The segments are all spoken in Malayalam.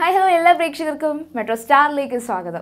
ഹായ് ഹലോ എല്ലാ പ്രേക്ഷകർക്കും മെട്രോ സ്റ്റാറിലേക്ക് സ്വാഗതം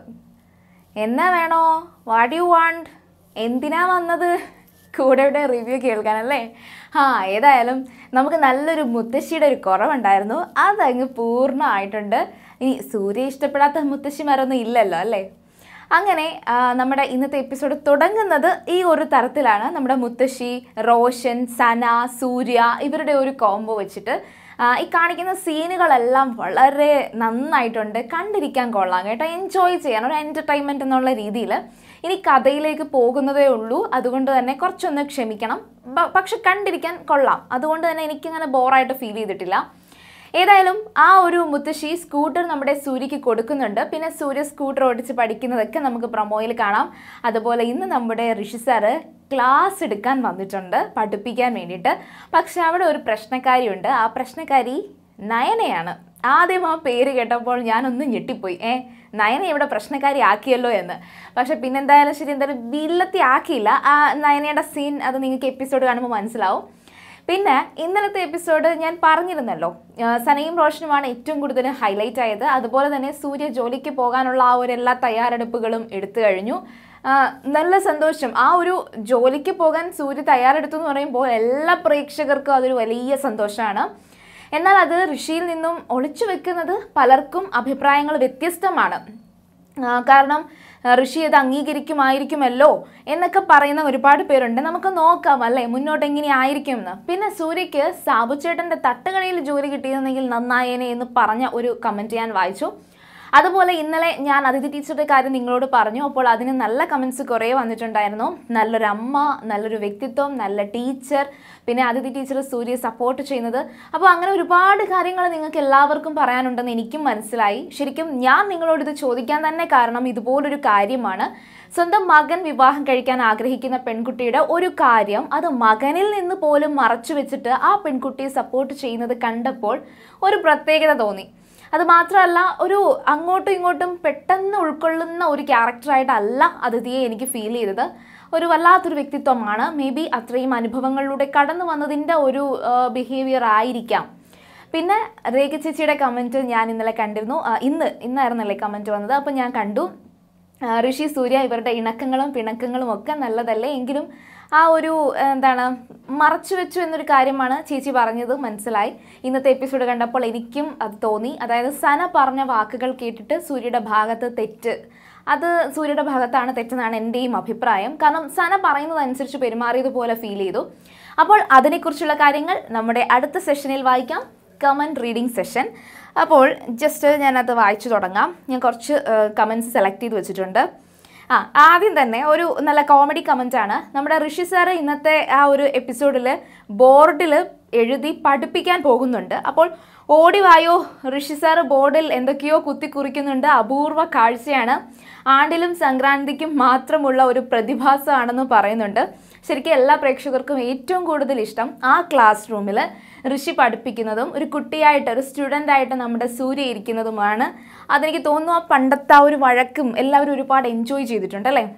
എന്നാ വേണോ വാട്ട് യു വാണ്ട് എന്തിനാ വന്നത് കൂടെയുടെ റിവ്യൂ കേൾക്കാനല്ലേ ആ ഏതായാലും നമുക്ക് നല്ലൊരു മുത്തശ്ശിയുടെ ഒരു കുറവുണ്ടായിരുന്നു അതങ്ങ് പൂർണ്ണമായിട്ടുണ്ട് ഇനി സൂര്യ ഇഷ്ടപ്പെടാത്ത മുത്തശ്ശിമാരൊന്നും ഇല്ലല്ലോ അല്ലേ അങ്ങനെ ആ, നമ്മുടെ ഇന്നത്തെ എപ്പിസോഡ് തുടങ്ങുന്നത് ഈ ഒരു തരത്തിലാണ് നമ്മുടെ മുത്തശ്ശി റോഷൻ സന സൂര്യ ഇവരുടെ ഒരു കോംബോ വെച്ചിട്ട് ആ, ഈ കാണിക്കുന്ന സീനുകളെല്ലാം വളരെ നന്നായിട്ടുണ്ട് കണ്ടിരിക്കാൻ കൊള്ളാം കേട്ടോ എൻജോയ് ചെയ്യാൻ ഒരു എൻ്റർടൈൻമെൻറ്റ് എന്നുള്ള രീതിയിൽ ഇനി കഥയിലേക്ക് പോകുന്നതേ ഉള്ളൂ അതുകൊണ്ട് തന്നെ കുറച്ചൊന്ന് ക്ഷമിക്കണം ബ- പക്ഷെ കണ്ടിരിക്കാൻ കൊള്ളാം അതുകൊണ്ട് തന്നെ എനിക്കിങ്ങനെ ബോറായിട്ട് ഫീൽ ചെയ്തിട്ടില്ല ഏതായാലും ആ ഒരു മുത്തശ്ശി സ്കൂട്ടർ നമ്മുടെ സൂര്യക്ക് കൊടുക്കുന്നുണ്ട് പിന്നെ സൂര്യ സ്കൂട്ടർ ഓടിച്ച് പഠിക്കുന്നതൊക്കെ നമുക്ക് പ്രൊമോയിൽ കാണാം അതുപോലെ ഇന്ന് നമ്മുടെ ഋഷി സാറ് ക്ലാസ് എടുക്കാൻ വന്നിട്ടുണ്ട് പഠിപ്പിക്കാൻ വേണ്ടിയിട്ട് പക്ഷെ അവിടെ ഒരു പ്രശ്നക്കാരിയുണ്ട് ആ പ്രശ്നക്കാരി നയനയാണ് ആദ്യം ആ പേര് കേട്ടപ്പോൾ ഞാനൊന്ന് ഞെട്ടിപ്പോയി ഏ നയന ഇവിടെ പ്രശ്നക്കാരി ആക്കിയല്ലോ എന്ന് പക്ഷെ പിന്നെന്തായാലും ശരി എന്തായാലും വില്ലത്തി ആക്കിയില്ല ആ നയനയുടെ സീൻ അത് നിങ്ങൾക്ക് എപ്പിസോഡ് കാണുമ്പോൾ മനസ്സിലാവും പിന്നെ ഇന്നലത്തെ എപ്പിസോഡ് ഞാൻ പറഞ്ഞിരുന്നല്ലോ ആ, സനയും റോഷനുമാണ് ഏറ്റവും കൂടുതൽ ഹൈലൈറ്റ് ആയത് അതുപോലെ തന്നെ സൂര്യ ജോലിക്ക് പോകാനുള്ള ആ ഒരു എല്ലാ തയ്യാറെടുപ്പുകളും എടുത്തു കഴിഞ്ഞു ആ, നല്ല സന്തോഷം ആ ഒരു ജോലിക്ക് പോകാൻ സൂര്യ തയ്യാറെടുത്തു എന്ന് പറയുമ്പോൾ എല്ലാ പ്രേക്ഷകർക്കും അതൊരു വലിയ സന്തോഷമാണ് എന്നാൽ അത് ഋഷിയിൽ നിന്നും ഒളിച്ചു വെക്കുന്നത് പലർക്കും അഭിപ്രായങ്ങൾ വ്യത്യസ്തമാണ് ആ, കാരണം ആ, ഋഷി അത് അംഗീകരിക്കുമായിരിക്കുമല്ലോ എന്നൊക്കെ പറയുന്ന ഒരുപാട് പേരുണ്ട് നമുക്ക് നോക്കാം അല്ലേ മുന്നോട്ട് എങ്ങനെ ആയിരിക്കും എന്ന് പിന്നെ സൂര്യക്ക് സാബുചേട്ടൻ്റെ തട്ടുകടയിൽ ജോലി കിട്ടിയിരുന്നെങ്കിൽ നന്നായേനെ എന്ന് പറഞ്ഞ ഒരു കമൻറ്റ് ഞാൻ വായിച്ചു അതുപോലെ ഇന്നലെ ഞാൻ അതിഥി ടീച്ചറുടെ കാര്യം നിങ്ങളോട് പറഞ്ഞു അപ്പോൾ അതിന് നല്ല കമൻസ് കുറേ വന്നിട്ടുണ്ടായിരുന്നു നല്ലൊരു അമ്മ നല്ലൊരു വ്യക്തിത്വം നല്ല ടീച്ചർ പിന്നെ അതിഥി ടീച്ചർ സൂര്യയെ സപ്പോർട്ട് ചെയ്യുന്നത് അപ്പോൾ അങ്ങനെ ഒരുപാട് കാര്യങ്ങൾ നിങ്ങൾക്ക് എല്ലാവർക്കും പറയാനുണ്ടെന്ന് എനിക്കും മനസ്സിലായി ശരിക്കും ഞാൻ നിങ്ങളോട് ഇത് ചോദിക്കാൻ തന്നെ കാരണം ഇതുപോലൊരു കാര്യമാണ് സ്വന്തം മകൻ വിവാഹം കഴിക്കാൻ ആഗ്രഹിക്കുന്ന പെൺകുട്ടിയുടെ ഒരു കാര്യം അത് മകനിൽ നിന്ന് പോലും മറച്ചു വെച്ചിട്ട് ആ പെൺകുട്ടിയെ സപ്പോർട്ട് ചെയ്യുന്നത് കണ്ടപ്പോൾ ഒരു പ്രത്യേകത തോന്നി അത് മാത്രമല്ല ഒരു അങ്ങോട്ടും ഇങ്ങോട്ടും പെട്ടെന്ന് ഉൾക്കൊള്ളുന്ന ഒരു ക്യാരക്ടറായിട്ടല്ല അതിഥിയെ എനിക്ക് ഫീൽ ചെയ്തത് ഒരു വല്ലാത്തൊരു വ്യക്തിത്വമാണ് മേ ബി അത്രയും അനുഭവങ്ങളിലൂടെ കടന്നു വന്നതിൻ്റെ ഒരു ബിഹേവിയർ ആയിരിക്കാം പിന്നെ രേഖ ചേച്ചിയുടെ കമൻറ്റ് ഞാൻ ഇന്നലെ കണ്ടിരുന്നു ആ, ഇന്ന് ഇന്നായിരുന്നല്ലേ കമൻറ്റ് വന്നത് അപ്പോൾ ഞാൻ കണ്ടു ആ, ഋഷി സൂര്യ ഇവരുടെ ഇണക്കങ്ങളും പിണക്കങ്ങളും ഒക്കെ നല്ലതല്ലേ എങ്കിലും ആ ഒരു ആ, എന്താണ് മറച്ചു വെച്ചു എന്നൊരു കാര്യമാണ് ചേച്ചി പറഞ്ഞത് മനസ്സിലായി ഇന്നത്തെ എപ്പിസോഡ് കണ്ടപ്പോൾ എനിക്കും അത് തോന്നി അതായത് സന പറഞ്ഞ വാക്കുകൾ കേട്ടിട്ട് സൂര്യയുടെ ഭാഗത്ത് തെറ്റ് അത് സൂര്യയുടെ ഭാഗത്താണ് തെറ്റെന്നാണ് എൻ്റെയും അഭിപ്രായം കാരണം സന പറയുന്നതനുസരിച്ച് പെരുമാറിയതുപോലെ ഫീൽ ചെയ്തു അപ്പോൾ അതിനെക്കുറിച്ചുള്ള കാര്യങ്ങൾ നമ്മുടെ അടുത്ത സെഷനിൽ വായിക്കാം കമൻറ്റ് റീഡിംഗ് സെഷൻ അപ്പോൾ ജസ്റ്റ് ഞാനത് വായിച്ചു തുടങ്ങാം ഞാൻ കുറച്ച് കമൻറ്റ്സ് സെലക്ട് ചെയ്ത് വെച്ചിട്ടുണ്ട് ആ ആദ്യം തന്നെ ഒരു നല്ല കോമഡി കമൻ്റ് ആണ് നമ്മുടെ ഋഷി സാറ് ഇന്നത്തെ ആ ഒരു എപ്പിസോഡിൽ ബോർഡിൽ എഴുതി പഠിപ്പിക്കാൻ പോകുന്നുണ്ട് അപ്പോൾ ഓടി വായോ ഋഷി സാറ് ബോർഡിൽ എന്തൊക്കെയോ കുത്തി കുറിക്കുന്നുണ്ട് അപൂർവ കാഴ്ചയാണ് ആണ്ടിലും സംക്രാന്തിക്കും മാത്രമുള്ള ഒരു പ്രതിഭാസമാണെന്ന് പറയുന്നുണ്ട് ശരിക്കും എല്ലാ പ്രേക്ഷകർക്കും ഏറ്റവും കൂടുതൽ ഇഷ്ടം ആ ക്ലാസ് റൂമിൽ ഋഷി പഠിപ്പിക്കുന്നതും ഒരു കുട്ടിയായിട്ട് ഒരു സ്റ്റുഡൻ്റ് ആയിട്ട് നമ്മുടെ സൂര്യ ഇരിക്കുന്നതുമാണ് അതെനിക്ക് തോന്നുന്നു ആ പണ്ടത്തെ ആ ഒരു വഴക്കും എല്ലാവരും ഒരുപാട് എൻജോയ് ചെയ്തിട്ടുണ്ട് അല്ലേ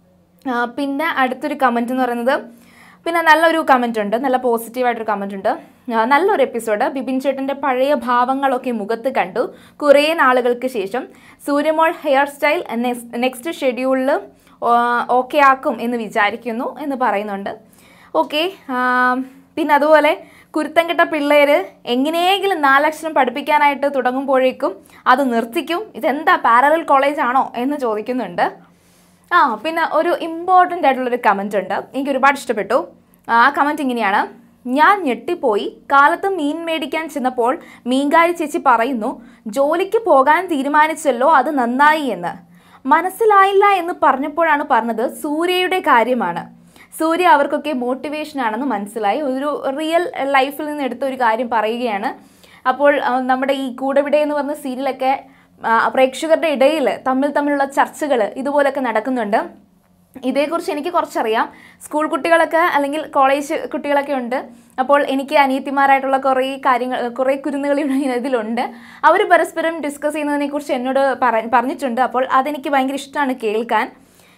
ആ, പിന്നെ അടുത്തൊരു കമൻറ്റ് എന്ന് പറയുന്നത് പിന്നെ നല്ലൊരു കമൻറ്റ് ഉണ്ട് നല്ല പോസിറ്റീവായിട്ടൊരു കമൻറ്റ് ഉണ്ട് ആ, നല്ലൊരു എപ്പിസോഡ് ബിബിൻ ചേട്ടൻ്റെ പഴയ ഭാവങ്ങളൊക്കെ മുഖത്ത് കണ്ടു കുറേ നാളുകൾക്ക് ശേഷം സൂര്യമോൾ ഹെയർ സ്റ്റൈൽ നെക്സ്റ്റ് ഷെഡ്യൂളിൽ ഓക്കെ ആക്കും എന്ന് വിചാരിക്കുന്നു എന്ന് പറയുന്നുണ്ട് ഓക്കെ പിന്നെ അതുപോലെ കുരുത്തം കെട്ട പിള്ളേർ എങ്ങനെയെങ്കിലും നാലക്ഷരം പഠിപ്പിക്കാനായിട്ട് തുടങ്ങുമ്പോഴേക്കും അത് നിർത്തിക്കും ഇതെന്താ പാരലൽ കോളേജ് ആണോ എന്ന് ചോദിക്കുന്നുണ്ട് ആ പിന്നെ ഒരു ഇമ്പോർട്ടൻ്റ് ആയിട്ടുള്ളൊരു കമൻ്റ് ഉണ്ട് എനിക്ക് ഒരുപാട് ഇഷ്ടപ്പെട്ടു ആ കമൻറ്റ് ഇങ്ങനെയാണ് ഞാൻ ഞെട്ടിപ്പോയി കാലത്ത് മീൻ മേടിക്കാൻ ചെന്നപ്പോൾ മീൻകാരി ചേച്ചി പറയുന്നു ജോലിക്ക് പോകാൻ തീരുമാനിച്ചല്ലോ അത് നന്നായി എന്ന് മനസ്സിലായില്ല എന്ന് പറഞ്ഞപ്പോഴാണ് പറഞ്ഞത് സൂര്യയുടെ കാര്യമാണ് സൂര്യ അവർക്കൊക്കെ മോട്ടിവേഷൻ ആണെന്ന് മനസ്സിലായി ഒരു റിയൽ ലൈഫിൽ നിന്ന് എടുത്ത ഒരു കാര്യം പറയുകയാണ് അപ്പോൾ ആ, നമ്മുടെ ഈ കൂടെവിടെ എന്ന് പറഞ്ഞ സീരിയലൊക്കെ ആ, പ്രേക്ഷകരുടെ ഇടയിൽ തമ്മിൽ തമ്മിലുള്ള ചർച്ചകൾ ഇതുപോലൊക്കെ നടക്കുന്നുണ്ട് ഇതേക്കുറിച്ച് എനിക്ക് കുറച്ചറിയാം സ്കൂൾ കുട്ടികളൊക്കെ അല്ലെങ്കിൽ കോളേജ് കുട്ടികളൊക്കെ ഉണ്ട് അപ്പോൾ എനിക്ക് അനിയത്തിമാരായിട്ടുള്ള കുറേ കാര്യങ്ങൾ കുറേ കുരുന്നുകൾ ഇതിലുണ്ട് അവർ പരസ്പരം ഡിസ്കസ് ചെയ്യുന്നതിനെക്കുറിച്ച് എന്നോട് പറ പറഞ്ഞിട്ടുണ്ട് അപ്പോൾ അതെനിക്ക് ഭയങ്കര ഇഷ്ടമാണ് കേൾക്കാൻ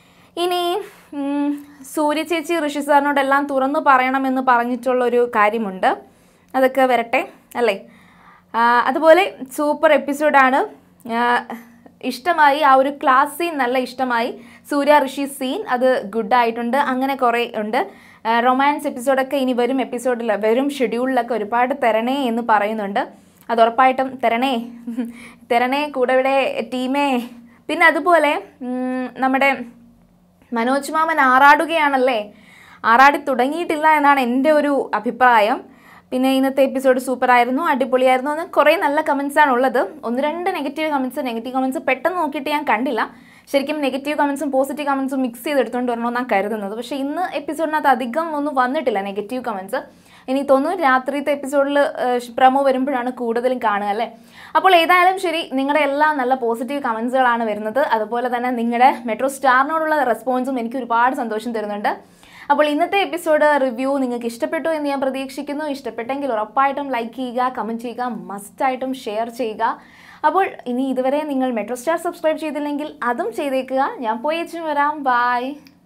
ഇനി ഉം, സൂര്യ ചേച്ചി ഋഷി സാറിനോടെല്ലാം തുറന്നു പറയണമെന്ന് പറഞ്ഞിട്ടുള്ളൊരു കാര്യമുണ്ട് അതൊക്കെ വരട്ടെ അല്ലേ ആ, അതുപോലെ സൂപ്പർ എപ്പിസോഡാണ് ആ, ഇഷ്ടമായി ആ ഒരു ക്ലാസ് സീൻ നല്ല ഇഷ്ടമായി സൂര്യ ഋഷി സീൻ അത് ഗുഡായിട്ടുണ്ട് അങ്ങനെ കുറേ ഉണ്ട് റൊമാൻസ് എപ്പിസോഡൊക്കെ ഇനി വരും എപ്പിസോഡിൽ വരും ഷെഡ്യൂളിലൊക്കെ ഒരുപാട് തരണേ എന്ന് പറയുന്നുണ്ട് അത് ഉറപ്പായിട്ടും തരണേ തരണേ കൂടെ ഇവിടെ ടീമേ പിന്നെ അതുപോലെ ഉം, നമ്മുടെ മനോജ് മാമൻ ആറാടുകയാണല്ലേ ആറാടി തുടങ്ങിയിട്ടില്ല എന്നാണ് എൻ്റെ ഒരു അഭിപ്രായം പിന്നെ ഇന്നത്തെ എപ്പിസോഡ് സൂപ്പർ ആയിരുന്നു അടിപൊളിയായിരുന്നു എന്ന് കുറേ നല്ല കമൻസ് ആണ് ഉള്ളത് ഒന്ന് രണ്ട് നെഗറ്റീവ് കമൻസ് നെഗറ്റീവ് കമൻസ് പെട്ടെന്ന് നോക്കിയിട്ട് ഞാൻ കണ്ടില്ല ശരിക്കും നെഗറ്റീവ് കമൻസും പോസിറ്റീവ് കമൻസും മിക്സ് ചെയ്തെടുത്തുകൊണ്ട് വരണമെന്നാണ് കരുതുന്നത് പക്ഷേ ഇന്ന് എപ്പിസോഡിനകത്ത് അധികം ഒന്നും വന്നിട്ടില്ല നെഗറ്റീവ് കമൻസ് ഇനി തോന്നുന്നു രാത്രിത്തെ എപ്പിസോഡിൽ പ്രമോ വരുമ്പോഴാണ് കൂടുതലും കാണുക അല്ലേ അപ്പോൾ ഏതായാലും ശരി നിങ്ങളുടെ എല്ലാ നല്ല പോസിറ്റീവ് കമൻസുകളാണ് വരുന്നത് അതുപോലെ തന്നെ നിങ്ങളുടെ മെട്രോ സ്റ്റാറിനോടുള്ള റെസ്പോൺസും എനിക്ക് ഒരുപാട് സന്തോഷം തരുന്നുണ്ട് അപ്പോൾ ഇന്നത്തെ എപ്പിസോഡ് റിവ്യൂ നിങ്ങൾക്ക് ഇഷ്ടപ്പെട്ടു എന്ന് ഞാൻ പ്രതീക്ഷിക്കുന്നു ഇഷ്ടപ്പെട്ടെങ്കിൽ ഉറപ്പായിട്ടും ലൈക്ക് ചെയ്യുക കമൻറ്റ് ചെയ്യുക മസ്റ്റായിട്ടും ഷെയർ ചെയ്യുക അപ്പോൾ ഇനി ഇതുവരെ നിങ്ങൾ മെട്രോ സ്റ്റാർ സബ്സ്ക്രൈബ് ചെയ്തില്ലെങ്കിൽ അതും ചെയ്തേക്കുക ഞാൻ പോയി വരാം ബൈ